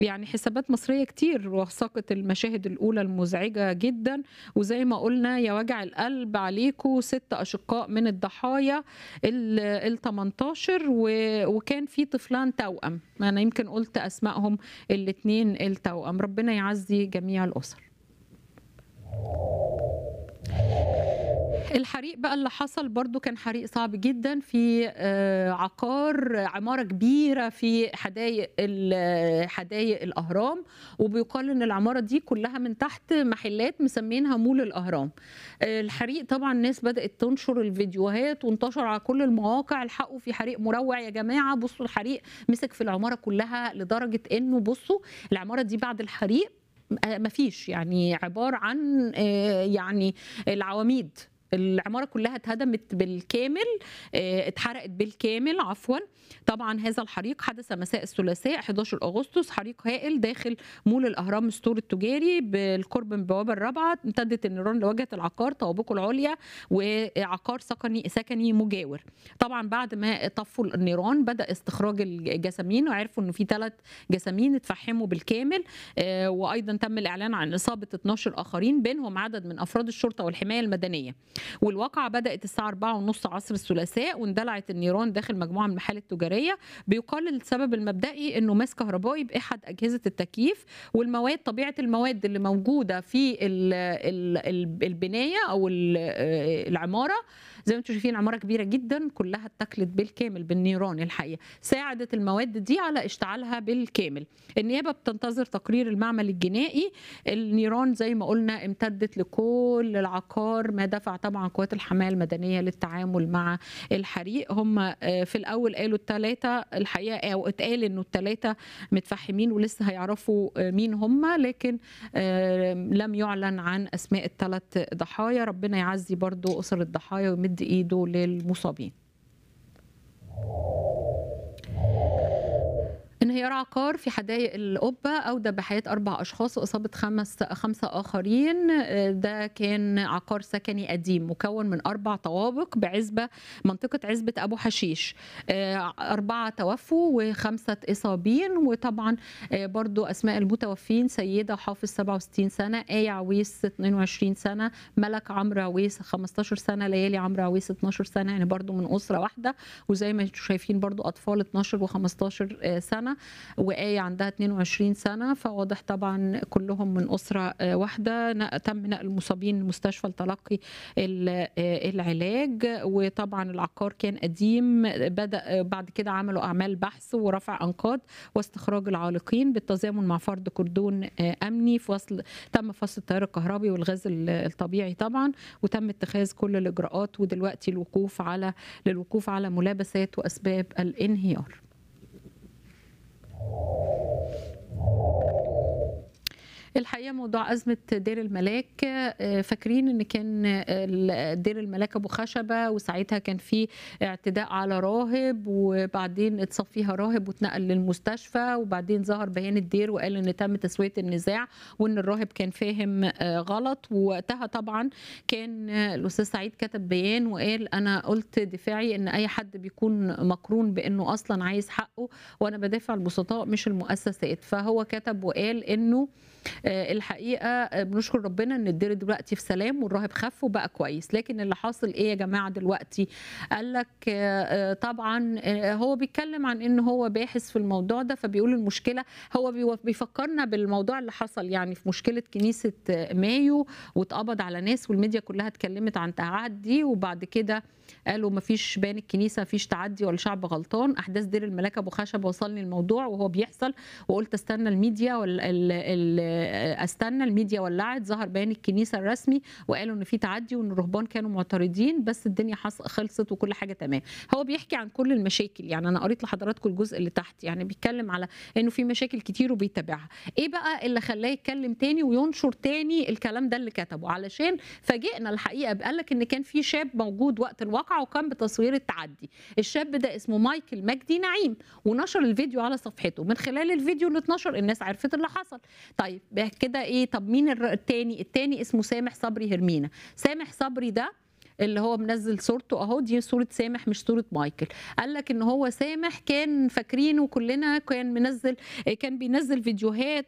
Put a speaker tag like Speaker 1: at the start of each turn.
Speaker 1: يعني حسابات مصرية كتير وثّقت المشاهد الأولى المزعجة جدًا، وزي ما قُلنا يا وجع القلب عليكم 6 أشقاء من الضحايا ال ال18 و وكان في طفلان توأم، أنا يمكن قُلت أسمائهم الاتنين التوأم، ربنا يعزّي جميع الأسر. الحريق بقى اللي حصل برضه كان حريق صعب جدًا في آآ عقار عمارة كبيرة في حدايق ال حدايق الأهرام، وبيُقال إن العمارة دي كلّها من تحت محلات مسميينها مول الأهرام. آآ الحريق طبعًا الناس بدأت تنشر الفيديوهات وانتشر على كل المواقع، الحقوا في حريق مروع يا جماعة، بُصّوا الحريق مسك في العمارة كلّها لدرجة إنه بُصّوا العمارة دي بعد الحريق آآ ما فيش، يعني عبارة عن آآ يعني العواميد، العمارة كلّها اتهدمت بالكامل، آآ اتحرقت بالكامل عفوًا. طبعًا هذا الحريق حدث مساء الثلاثاء 11 أغسطس، حريق هائل داخل مول الأهرام ستور التجاري بالقرب من البوابة الرابعة، امتدت النيران لواجهة العقار طوابقه العُليا وعقار سكني سكني مجاور. طبعًا بعد ما طفّوا النيران بدأ استخراج الجثامين وعرفوا إنه في 3 جثامين اتفحموا بالكامل، آآ وأيضًا تم الإعلان عن إصابة 12 آخرين بينهم عدد من أفراد الشرطة والحماية المدنية. والواقعة بدأت الساعة 16:30 عصر الثلاثاء واندلعت النيران داخل مجموعة من المحال التجارية، بيُقال السبب المبدئي إنه ماس كهربائي بأحد أجهزة التكييف، والمواد طبيعة المواد اللي موجودة في ال ال ال البناية أو ال آآ العمارة زي ما أنتم شايفين عمارة كبيرة جدًا كلّها اتاكلت بالكامل بالنيران الحقيقة، ساعدت المواد دي على اشتعالها بالكامل. النيابة بتنتظر تقرير المعمل الجنائي، النيران زي ما قُلنا امتدت لكل العقار، ما دفع طبعًا قوات الحماية المدنية للتعامل مع الحريق. هم آآ في الأول قالوا ال3 الحقيقة أو اتقال إنه ال3 متفحمين ولسه هيعرفوا مين هم، لكن آآ لم يُعلن عن أسماء ال3 ضحايا، ربنا يعزّي برضه أسر الضحايا ويمد إيده للمصابين. انهيار عقار في حدايق القبة أودى بحياة 4 أشخاص وإصابة خمس 5 آخرين، ده كان عقار سكني قديم مكوّن من 4 طوابق بعزبة منطقة عزبة أبو حشيش، آآ 4 توفّوا و5 إصابين، وطبعًا آآ برضه أسماء المتوفّين سيدة حافظ 67 سنة، آية عويس 22 سنة، ملك عمرو عويس 15 سنة، ليالي عمرو عويس 12 سنة، يعني برضه من أسرة واحدة، وزي ما أنتم شايفين برضه أطفال 12 و15 آآ سنة، وآية عندها 22 سنة، فواضح طبعًا كلّهم من أسرة آآ واحدة، ن تم نقل المصابين للمستشفى لتلقي ال آآ العلاج، وطبعًا العقار كان قديم، بدأ بعد كده عملوا أعمال بحث ورفع أنقاض واستخراج العالقين بالتزامن مع فرض كردون آآ أمني، فصل تم فصل التيار الكهربي والغاز ال الطبيعي طبعًا، وتم اتخاذ كل الإجراءات ودلوقتي الوقوف على للوقوف على ملابسات وأسباب الانهيار. الحقيقة موضوع أزمة دير الملاك آآ فاكرين إن كان ال دير الملاك أبو خشبة وساعتها كان في اعتداء على راهب، وبعدين اتصاب فيها راهب واتنقل للمستشفى، وبعدين ظهر بيان الدير وقال إن تم تسوية النزاع، وإن الراهب كان فاهم آآ غلط، ووقتها طبعًا كان الأستاذ سعيد كتب بيان وقال أنا قُلت دفاعي إن أي حد بيكون مقرون بإنه أصلًا عايز حقه، وأنا بادافع البسطاء مش المؤسسات، فهو كتب وقال إنه آآ الحقيقة بنشكر ربنا إن الدير دلوقتي في سلام والراهب خَف وبقى كويس، لكن اللي حاصل إيه يا جماعة دلوقتي؟ قال لك آآ طبعًا آآ هو بيتكلم عن إن هو باحث في الموضوع ده، فبيقول المشكلة هو بيو بيفكّرنا بالموضوع اللي حصل يعني في مشكلة كنيسة مايو واتقبض على ناس والميديا كلّها اتكلمت عن تعدّي، وبعد كده قالوا ما فيش بيان الكنيسة ما فيش تعدّي ولا شعب غلطان، أحداث دير الملاك أبو خشبة وصلني الموضوع وهو بيحصل، وقُلت أستنى الميديا وال ال ال أستنى الميديا ولّعت، ظهر بيان الكنيسة الرسمي وقالوا إن في تعدّي وإن الرهبان كانوا معترضين، بس الدنيا حص خلصت وكل حاجة تمام. هو بيحكي عن كل المشاكل، يعني أنا قريت لحضراتكم الجزء اللي تحت، يعني بيتكلم على إنه في مشاكل كتير وبيتابعها. إيه بقى اللي خلّاه يتكلم تاني وينشر تاني الكلام ده اللي كتبه؟ علشان فاجئنا الحقيقة، قال لك إن كان في شاب موجود وقت الواقعة وقام بتصوير التعدّي، الشاب ده اسمه مايكل مجدي نعيم، ونشر الفيديو على صفحته، من خلال الفيديو اللي اتنشر الناس عرفت اللي حصل. طيب كده إيه، طب مين الر التاني؟ التاني اسمه سامح صبري هرمينا، سامح صبري ده اللي هو منزل صورته اهو دي صوره سامح مش صوره مايكل قال لك ان هو سامح كان فاكرينه كلنا كان منزل كان بينزل فيديوهات